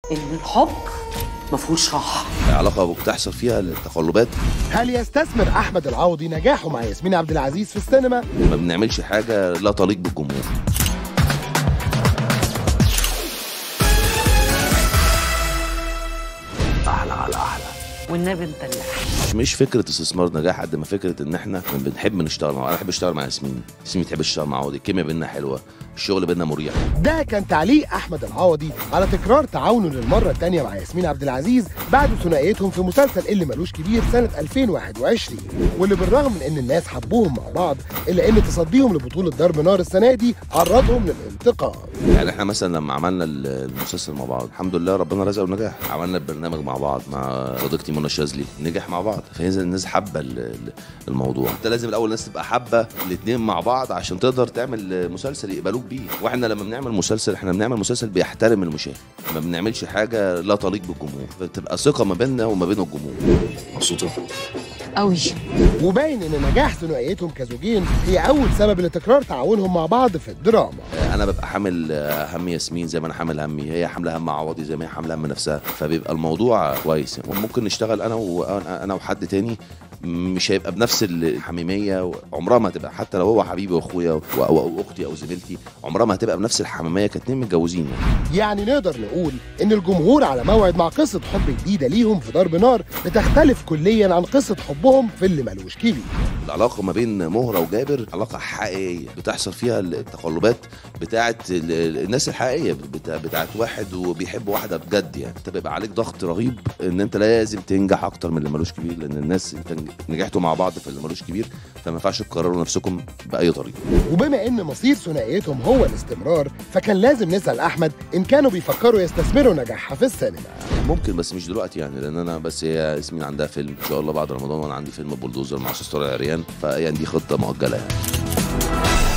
ان الحب ما فيهوش راحه علاقه بتحصل فيها التقلبات هل يستثمر احمد العوضي نجاحه مع ياسمين عبد العزيز في السينما ما بنعملش حاجه لا تليق بالجمهور احلى على احلى والنبي انت اللي أحلى. مش فكره استثمار نجاح قد ما فكره ان احنا بنحب نشتغل مع بعض انا بحب اشتغل مع ياسمين ياسمين بتحب تشتغل مع عوضي الكيمياء بينا حلوه الشغل بينا مريح ده كان تعليق احمد العوضي على تكرار تعاونه للمره الثانيه مع ياسمين عبد العزيز بعد ثنائيتهم في مسلسل اللي ملوش كبير سنه 2021 واللي بالرغم من ان الناس حبوهم مع بعض الا ان تصديهم لبطوله ضرب نار السنه دي عرضهم للانتقام يعني احنا مثلا لما عملنا ال- المسلسل مع بعض الحمد لله ربنا رزقه بنجاح عملنا البرنامج مع بعض مع صديقتي منى الشاذلي نجح مع بعض فهي الناس حابه ال- ال- الموضوع انت لازم الاول الناس تبقى حابه الاثنين مع بعض عشان تقدر تعمل مسلسل يقبلوك بيه واحنا لما بنعمل مسلسل احنا بنعمل مسلسل بيحترم المشاهد ما بنعملش حاجه لا تليق بالجمهور بتبقى ثقه ما بيننا وما بين الجمهور مبسوطه قوي وباين ان نجاح ثنائيتهم كزوجين هي اول سبب لتكرار تعاونهم مع بعض في الدراما انا ببقى حامل آه، هم ياسمين زي ما انا حامل همي هي حامله هم عوضي زي ما هي حامله هم نفسها فبيبقى الموضوع كويس وممكن نشتغل انا وانا أنا وحد تاني مش هيبقى بنفس الحميميه عمرها ما هتبقى حتى لو هو حبيبي واخويا و- و- او اختي او زميلتي عمرها ما هتبقى بنفس الحميميه كاتنين متجوزين يعني. يعني نقدر نقول ان الجمهور على موعد مع قصه حب جديده ليهم في ضرب نار بتختلف كليا عن قصه حبهم في اللي ملوش كبير العلاقه ما بين مهره وجابر علاقه حقيقيه بتحصل فيها التقلبات بتاعه ال- ال- الناس الحقيقيه بتاع بتاعه واحد وبيحب واحده بجد يعني انت بيبقى عليك ضغط رهيب ان انت لازم تنجح اكتر من اللي ملوش كبير لان الناس انت نجحتوا مع بعض في اللي ملوش كبير فما ينفعش تكرروا نفسكم باي طريقه وبما ان مصير ثنائيتهم هو الاستمرار فكان لازم نسال احمد ان كانوا بيفكروا يستثمروا نجاحها في السينما ممكن بس مش دلوقتي يعني لان انا بس هي ياسمين عندها فيلم ان شاء الله بعد رمضان وانا عندي فيلم بولدوزر مع استاذ طارق عريان فيعني دي خطه مؤجله يعني